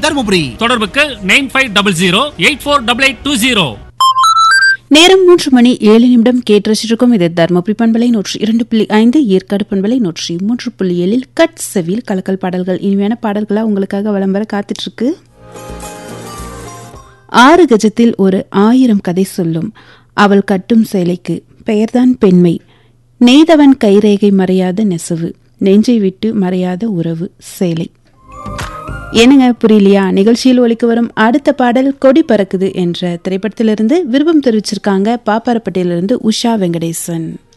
தருமபுரி தொடர்புக்கு nine five double zero eight four double eight two zero நேரம் மூன்று மணி ஏழு நிமிடம் கேட்டு ரசிச்சிருக்கும் இது தர்மபுரி பண்பலை நூற்றி இரண்டு புள்ளி ஐந்து ஏற்காடு பண்பலை நூற்றி மூன்று புள்ளி ஏழில் கட் செவில் கலக்கல் பாடல்கள் இனிமையான பாடல்களா உங்களுக்காக விளம்பர காத்துட்டு இருக்கு ஆறு கஜத்தில் ஒரு ஆயிரம் கதை சொல்லும் அவள் கட்டும் சேலைக்கு பெயர்தான் பெண்மை நெய்தவன் கைரேகை மறையாத நெசவு நெஞ்சை விட்டு மறையாத உறவு சேலை என்னங்க புரியலையா நிகழ்ச்சியில் ஒலிக்க வரும் அடுத்த பாடல் கொடி பறக்குது என்ற திரைப்படத்திலிருந்து விருப்பம் தெரிவிச்சிருக்காங்க பாப்பாரப்பட்டியிலிருந்து உஷா வெங்கடேசன்